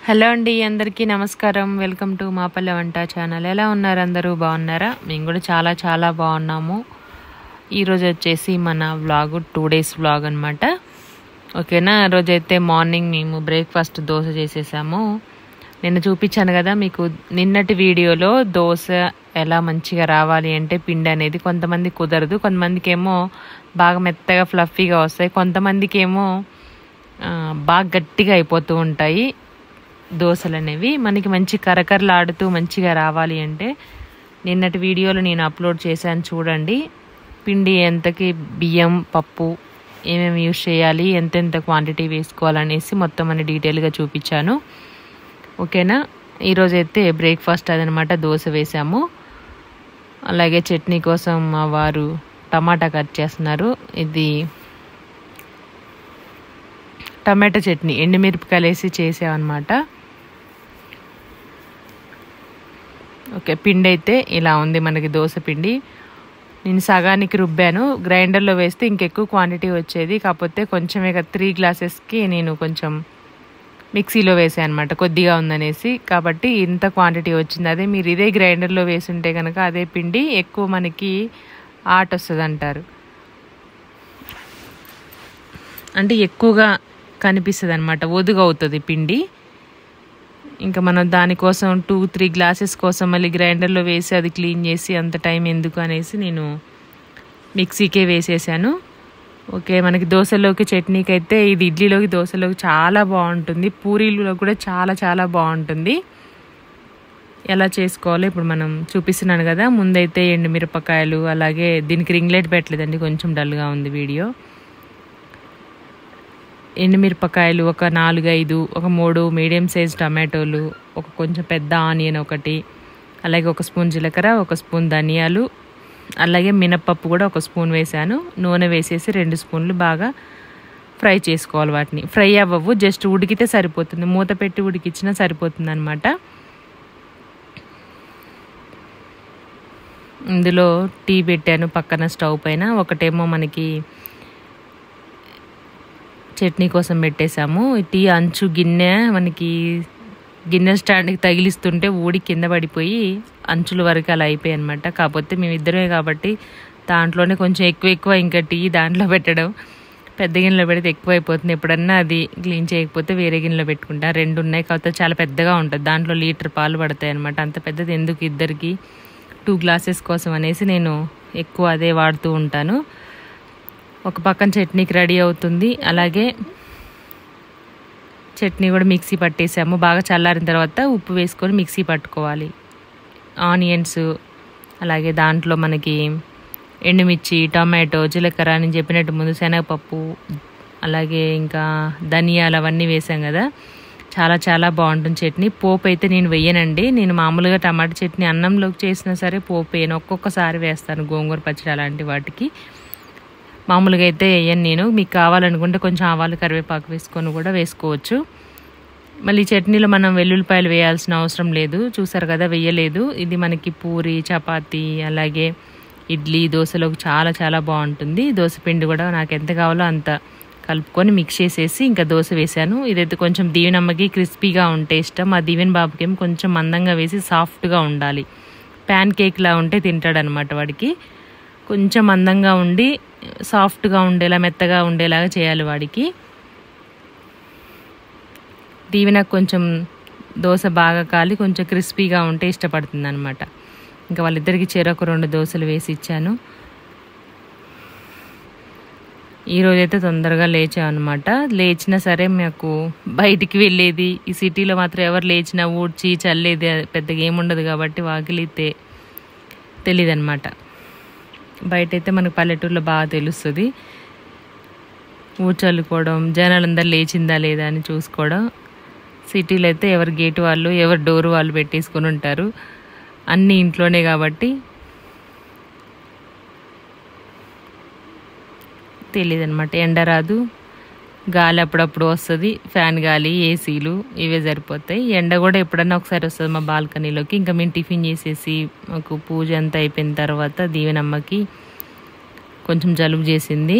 hello అండి అందరికీ నమస్కారం వెల్కమ్ టు మా పల్లె వంట ఛానల్ ఎలా ఉన్నారు అందరూ బాగున్నారా మేము కూడా చాలా చాలా బాగున్నాము ఈరోజు వచ్చేసి మన వ్లాగ్ టూ డేస్ వ్లాగ్ అనమాట ఓకేనా రోజైతే మార్నింగ్ మేము బ్రేక్ఫాస్ట్ దోశ చేసేసాము నిన్న చూపించాను కదా మీకు నిన్నటి వీడియోలో దోశ ఎలా మంచిగా రావాలి అంటే పిండి అనేది కొంతమంది కుదరదు కొంతమందికి ఏమో బాగా మెత్తగా ఫ్లఫీగా వస్తాయి కొంతమందికి ఏమో ఆ, బాగా గట్టిగా అయిపోతూ ఉంటాయి దోశలు అనేవి మనకి మంచి కరకరలాడుతూ మంచిగా రావాలి అంటే నిన్నటి వీడియోలో నేను అప్లోడ్ చేశాను చూడండి పిండి ఎంతకి బియ్యం పప్పు ఏమేమి యూస్ చేయాలి ఎంతెంత క్వాంటిటీ వేసుకోవాలనేసి మొత్తం అని డీటెయిల్గా చూపించాను ఓకేనా ఈరోజు అయితే బ్రేక్ఫాస్ట్ అదనమాట దోశ వేసాము అలాగే చట్నీ కోసం మా వారు టమాటా కట్ చేస్తున్నారు ఇది టమాటా చట్నీ ఎండుమిరపకాయలు వేసి చేసామన్నమాట ఓకే పిండి అయితే ఇలా ఉంది మనకి దోశ పిండి నేను సగానికి రుబ్బాను గ్రైండర్లో వేస్తే ఇంకెక్కువ క్వాంటిటీ వచ్చేది కాకపోతే కొంచెం ఇక త్రీ గ్లాసెస్కి నేను కొంచెం మిక్సీలో వేసాను అనమాట కొద్దిగా ఉందనేసి కాబట్టి ఇంత క్వాంటిటీ వచ్చింది అదే మీరు ఇదే గ్రైండర్లో వేసుంటే కనుక అదే పిండి ఎక్కువ మనకి ఆట వస్తుంది అంటారు అంటే ఎక్కువగా కనిపిస్తుంది అనమాట ఒదుగు అవుతుంది పిండి ఇంకా మనం దానికోసం టూ త్రీ గ్లాసెస్ కోసం మళ్ళీ గ్రైండర్లో వేసి అది క్లీన్ చేసి అంత టైం ఎందుకు అనేసి నేను మిక్సీకే వేసేసాను ఓకే మనకి దోశలోకి చట్నీకి అయితే ఇది ఇడ్లీలోకి దోశలోకి చాలా బాగుంటుంది పూరీలో కూడా చాలా చాలా బాగుంటుంది ఎలా చేసుకోవాలో ఇప్పుడు మనం చూపిస్తున్నాను కదా ముందైతే ఎండుమిరపకాయలు అలాగే దీనికి రింగ్లెట్ పెట్టలేదండి కొంచెం డల్గా ఉంది వీడియో ఎండుమిరపకాయలు ఒక నాలుగు ఐదు ఒక మూడు మీడియం సైజ్ టమాటోలు ఒక కొంచెం పెద్ద ఆనియన్ ఒకటి అలాగే ఒక స్పూన్ జీలకర్ర ఒక స్పూన్ ధనియాలు అలాగే మినప్పప్పు కూడా ఒక స్పూన్ వేసాను నూనె వేసేసి రెండు స్పూన్లు బాగా ఫ్రై చేసుకోవాలి వాటిని ఫ్రై అవ్వవు జస్ట్ ఉడికితే సరిపోతుంది మూత పెట్టి ఉడికిచ్చినా సరిపోతుంది అనమాట ఇందులో టీ పెట్టాను పక్కన స్టవ్ పైన ఒకటేమో మనకి చట్నీ కోసం పెట్టేశాము ఈ టీ అంచు గిన్నె మనకి గిన్నె స్టాండ్కి తగిలిస్తుంటే ఊడి కింద పడిపోయి అంచుల వరకు అలా అయిపోయాయి అనమాట కాకపోతే మేమిద్దరమే కాబట్టి దాంట్లోనే కొంచెం ఎక్కువ ఎక్కువ ఇంకా టీ దాంట్లో పెట్టడం పెద్ద గిన్నెలో పెడితే ఎక్కువ అయిపోతుంది ఎప్పుడన్నా అది క్లీన్ చేయకపోతే వేరే గిన్నెలో పెట్టుకుంటా రెండు ఉన్నాయి కాకపోతే చాలా పెద్దగా ఉంటుంది దాంట్లో లీటర్ పాలు పడతాయి అనమాట అంత పెద్దది ఎందుకు ఇద్దరికి టూ గ్లాసెస్ కోసం అనేసి నేను ఎక్కువ అదే వాడుతూ ఉంటాను ఒక పక్కన చట్నీకి రెడీ అవుతుంది అలాగే చట్నీ కూడా మిక్సీ పట్టేసాము బాగా చల్లారిన తర్వాత ఉప్పు వేసుకొని మిక్సీ పట్టుకోవాలి ఆనియన్స్ అలాగే దాంట్లో మనకి ఎండుమిర్చి టమాటో జీలకర్ర అని చెప్పినట్టు ముందు శనగపప్పు అలాగే ఇంకా ధనియాలు అవన్నీ వేసాం కదా చాలా చాలా బాగుంటుంది చట్నీ పోపు అయితే నేను వెయ్యనండి నేను మామూలుగా టమాటా చట్నీ అన్నంలోకి చేసినా సరే పోపు వేయను ఒక్కొక్కసారి వేస్తాను గోంగూర పచ్చడి అలాంటి వాటికి మామూలుగా అయితే వేయను నేను మీకు కావాలనుకుంటే కొంచెం ఆవాలు కరివేపాకు వేసుకొని కూడా వేసుకోవచ్చు మళ్ళీ చట్నీలో మనం వెల్లుల్లిపాయలు వేయాల్సిన అవసరం లేదు చూసారు కదా వేయలేదు ఇది మనకి పూరి చపాతీ అలాగే ఇడ్లీ దోశలోకి చాలా చాలా బాగుంటుంది దోశ పిండి కూడా నాకు ఎంత కావాలో అంత కలుపుకొని మిక్స్ చేసేసి ఇంకా దోశ వేసాను ఇదైతే కొంచెం దీవెనమ్మకి క్రిస్పీగా ఉంటే ఇష్టం ఆ దీవెన బాబుకి ఏమో కొంచెం మందంగా వేసి సాఫ్ట్గా ఉండాలి ప్యాన్ కేక్లా ఉంటే తింటాడనమాట వాడికి కొంచెం మందంగా ఉండి సాఫ్ట్గా ఉండేలా మెత్తగా ఉండేలాగా చేయాలి వాడికి దీవెనకు కొంచెం దోశ బాగా కాలి కొంచెం క్రిస్పీగా ఉంటే ఇష్టపడుతుంది అనమాట ఇంకా వాళ్ళిద్దరికి చెరొక రెండు దోశలు వేసి ఇచ్చాను ఈరోజైతే తొందరగా లేచామన్నమాట లేచినా సరే మాకు బయటికి వెళ్ళేది ఈ సిటీలో మాత్రం ఎవరు లేచినా ఊడ్చి చల్లేది పెద్దగా ఏముండదు కాబట్టి వాకిలితే తెలియదు అనమాట బయట అయితే మనకు పల్లెటూరులో బాగా తెలుస్తుంది ఊచల్లుకోవడం జనాలందరూ లేచిందా లేదా అని చూసుకోవడం సిటీలో అయితే ఎవరి గేట్ వాళ్ళు ఎవరి డోర్ వాళ్ళు పెట్టేసుకొని ఉంటారు అన్నీ ఇంట్లోనే కాబట్టి తెలియదు అనమాట ఎండ రాదు గాలి అప్పుడప్పుడు వస్తుంది ఫ్యాన్ గాలి ఏసీలు ఇవే సరిపోతాయి ఎండ కూడా ఎప్పుడన్నా ఒకసారి వస్తుంది మా బాల్కనీలోకి ఇంకా మేము టిఫిన్ చేసేసి మాకు పూజ అంతా అయిపోయిన తర్వాత దీవెనమ్మకి కొంచెం జలుబు చేసింది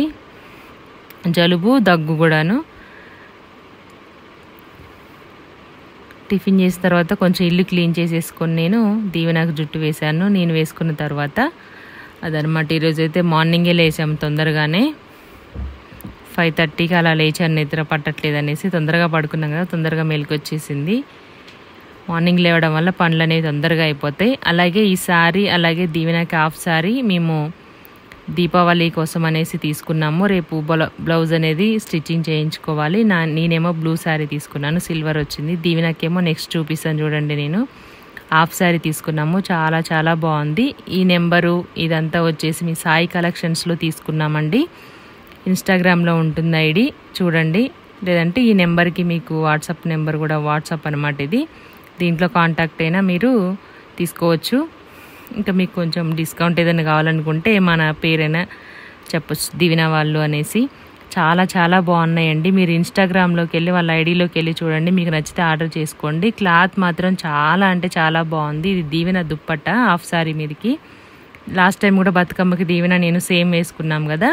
జలుబు దగ్గు కూడాను టిఫిన్ చేసిన తర్వాత కొంచెం ఇల్లు క్లీన్ చేసేసుకొని నేను దీవెనకు జుట్టు వేశాను నేను వేసుకున్న తర్వాత అదనమాట ఈరోజు అయితే మార్నింగే లేచాము తొందరగానే ఫైవ్ థర్టీకి అలా లేచాను నిద్ర పట్టట్లేదు అనేసి తొందరగా పడుకున్నాం కదా తొందరగా మెలకు వచ్చేసింది మార్నింగ్ లేవడం వల్ల పనులు అనేవి తొందరగా అయిపోతాయి అలాగే ఈ సారీ అలాగే దీవెనకి హాఫ్ సారీ మేము దీపావళి కోసం అనేసి తీసుకున్నాము రేపు బ్లౌ- బ్లౌజ్ అనేది స్టిచ్చింగ్ చేయించుకోవాలి నా నేనేమో బ్లూ శారీ తీసుకున్నాను సిల్వర్ వచ్చింది దీవెనకేమో నెక్స్ట్ చూపిస్తాను చూడండి నేను హాఫ్ శారీ తీసుకున్నాము చాలా చాలా బాగుంది ఈ నెంబరు ఇదంతా వచ్చేసి మీ సాయి కలెక్షన్స్లో తీసుకున్నామండి ఇన్స్టాగ్రామ్లో ఉంటుంది ఐడి చూడండి లేదంటే ఈ నెంబర్కి మీకు వాట్సాప్ నెంబర్ కూడా వాట్సాప్ అనమాట ఇది దీంట్లో కాంటాక్ట్ అయినా మీరు తీసుకోవచ్చు ఇంకా మీకు కొంచెం డిస్కౌంట్ ఏదైనా కావాలనుకుంటే మన పేరైనా చెప్పొచ్చు దివిన వాళ్ళు అనేసి చాలా చాలా బాగున్నాయండి మీరు ఇన్స్టాగ్రామ్లోకి వెళ్ళి వాళ్ళ ఐడిలోకి వెళ్ళి చూడండి మీకు నచ్చితే ఆర్డర్ చేసుకోండి క్లాత్ మాత్రం చాలా అంటే చాలా బాగుంది ఇది దీవెన దుప్పట్ట హాఫ్ సారీ మీదకి లాస్ట్ టైం కూడా బతుకమ్మకి దీవెన నేను సేమ్ వేసుకున్నాం కదా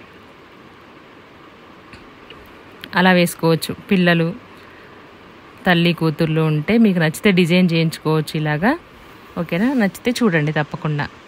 అలా వేసుకోవచ్చు పిల్లలు తల్లి కూతుర్లు ఉంటే మీకు నచ్చితే డిజైన్ చేయించుకోవచ్చు ఇలాగా ఓకేనా నచ్చితే చూడండి తప్పకుండా